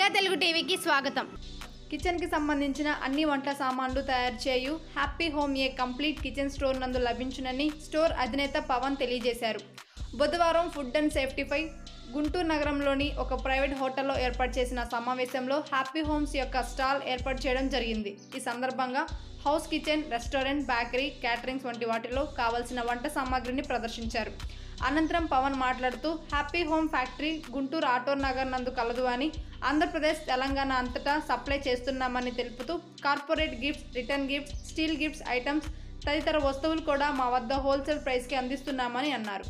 mega Telugu టీవీకి స్వాగతం కిచెన్కి సంబంధించిన అన్ని వంట సామాన్లు తయారు చేయు happy home A complete kitchen store నందు లభించునని స్టోర్ అధినేత పవన్ తెలియజేశారు బుధవారం ఫుడ్ అండ్ సేఫ్టీపై గుంటూరు నగరంలోని ఒక ప్రైవేట్ హోటల్లో ఏర్పాటు చేసిన సమావేశంలో హ్యాపీ హోమ్స్ యొక్క స్టాల్ ఏర్పాటు చేయడం జరిగింది ఈ సందర్భంగా house kitchen restaurant bakery caterings వంటి వాటిలో కావలసిన వంట సామాగ్రిని ప్రదర్శించారు అనంతరం పవన్ మాట్లాడుతూ happy home factory Guntur auto Nagar నందు కలదు అని ఆంధ్రప్రదేశ్ తెలంగాణ అంతటా సప్లై చేస్తున్నామని తెలుపుతూ corporate gifts return gifts steel gifts items తదితర వస్తువులు కూడా మా వద్ద హోల్సేల్ ప్రైస్కి అందిస్తున్నామని అన్నారు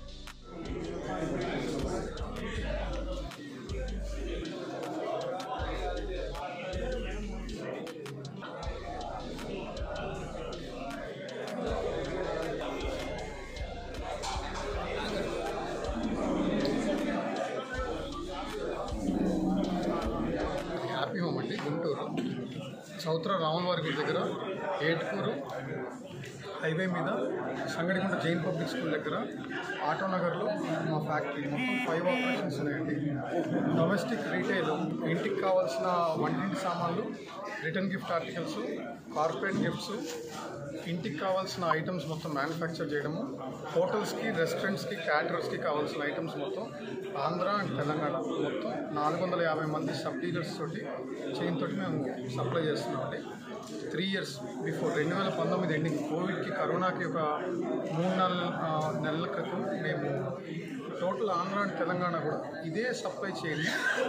హ్యాపీ హోమ్ అండి గుంటూరు చౌత్ర రాములవారి గుడి దగ్గర ఏటుకూరు హైవే మీద సంగడిగుంట జైన్ పబ్లిక్ స్కూల్ దగ్గర ఆటో నగర్లో మా ఫ్యాక్టరీ మొత్తం ఫైవ్ ఆపరేషన్స్ ఉన్నాయండి డొమెస్టిక్ రీటైల్ ఇంటికి కావాల్సిన వంటింటి సామాన్లు return gift articles corporate gifts ఇంటికి కావాల్సిన ఐటమ్స్ మొత్తం మ్యానుఫ్యాక్చర్ చేయడము హోటల్స్కి రెస్టారెంట్స్కి క్యాటరర్స్కి కావాల్సిన ఐటమ్స్ మొత్తం ఆంధ్ర అండ్ తెలంగాణ మొత్తం నాలుగు వందల యాభై మంది సబ్ డీలర్స్ తోటి చైన్ తోటి మేము సప్లై చేస్తున్నామండి త్రీ ఇయర్స్ బిఫోర్ రెండు వేల పంతొమ్మిది ఎండింగ్ కోవిడ్కి కరోనాకి ఒక మూడు నాలుగు ఆ, నెలల క్రితం మేము టోటల్ ఆంధ్ర అండ్ తెలంగాణ కూడా ఇదే సప్లై చేయాలి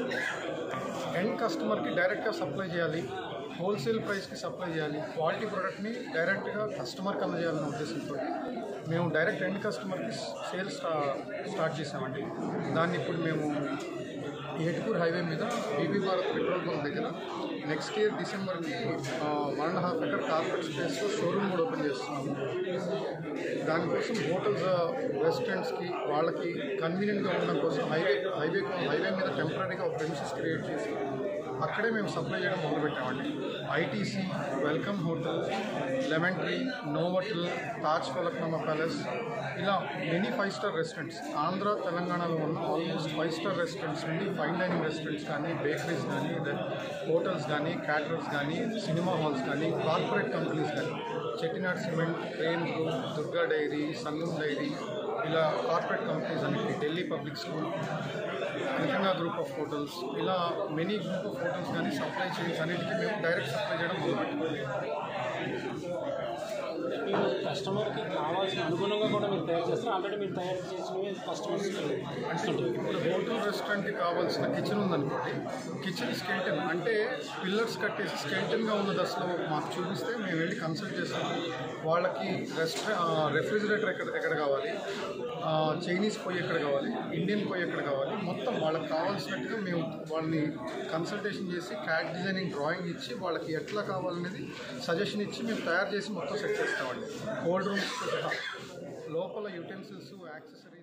ఎండ్ కస్టమర్కి డైరెక్ట్గా సప్లై చేయాలి హోల్సేల్ ప్రైస్కి సప్లై చేయాలి క్వాలిటీ ప్రోడక్ట్ని డైరెక్ట్గా కస్టమర్కి అందజేయాలనే ఉద్దేశంతో మేము డైరెక్ట్ ఎండ్ కస్టమర్కి సేల్స్ స్టా స్టార్ట్ చేసామండి దాన్ని ఇప్పుడు మేము ఏటుకూరు హైవే మీద బీబీ భారత్ పెట్రోల్ బంక్ దగ్గర నెక్స్ట్ ఇయర్ డిసెంబర్కి one and half acre corporate స్పేస్లో షోరూమ్ కూడా ఓపెన్ చేస్తున్నాము దానికోసం హోటల్స్ రెస్టారెంట్స్కి వాళ్ళకి కన్వీనియంట్గా ఉండడం కోసం హైవే హైవే హైవే మీద టెంపరీగా ఒక ప్రెమిసెస్ క్రియేట్ చేసి అక్కడే మేము సప్లై చేయడం మొదలుపెట్టామండి ITC welcome hotel lemon tree Novotel Taj Falaknuma palace ఇలా many five star restaurants Andhra తెలంగాణలో ఉన్న ఆల్మోస్ట్ ఫైవ్ స్టార్ రెస్టారెంట్స్ నుండి ఫైన్ డైనింగ్ రెస్టారెంట్స్ కానీ బేకరీస్ కానీ హోటల్స్ కానీ క్యాటరర్స్ కానీ సినిమా హాల్స్ కానీ కార్పొరేట్ కంపెనీస్ కానీ Chettinad cement train group Durga dairy Sangam dairy ఇలా కార్పొరేట్ కంపెనీస్ అన్నిటి ఢిల్లీ పబ్లిక్ స్కూల్ నిజంగా గ్రూప్ ఆఫ్ హోటల్స్ ఇలా మెనీ గ్రూప్ ఆఫ్ హోటల్స్ కానీ సప్లై చైన్స్ అన్నిటికీ మేము డైరెక్ట్ సప్లై చేయడం మొదలుపెట్టాం మీరు కస్టమర్కి కావాల్సిన అనుగుణంగా కూడా మీరు తయారు చేస్తారు ఆల్రెడీ మీరు తయారు చేసినవి కస్టమర్స్ ఇస్తుంటారు ఇప్పుడు హోటల్ రెస్టారెంట్కి కావాల్సిన కిచెన్ ఉందనుకోండి కిచెన్ స్కెల్టన్ అంటే పిల్లర్స్ కట్టేసి స్కెల్టన్గా ఉన్న దశలో మాకు చూపిస్తే మేము వెళ్ళి కన్సల్ట్ చేస్తాము వాళ్ళకి రెస్టా రెఫ్రిజిరేటర్ ఎక్కడ ఎక్కడ కావాలి ఆ, చైనీస్ పొయ్యి ఎక్కడ కావాలి ఇండియన్ పొయ్యి ఎక్కడ కావాలి మొత్తం వాళ్ళకి కావాల్సినట్టుగా మేము వాళ్ళని కన్సల్టేషన్ చేసి క్యాట్ డిజైనింగ్ డ్రాయింగ్ ఇచ్చి వాళ్ళకి ఎట్లా కావాలనేది సజెషన్ ఇచ్చి మేము తయారు చేసి మొత్తం సెట్ చేస్తామండి కోల్డ్ రూమ్స్ సహా లోపల యూటెన్సిల్స్ యాక్సెసరీస్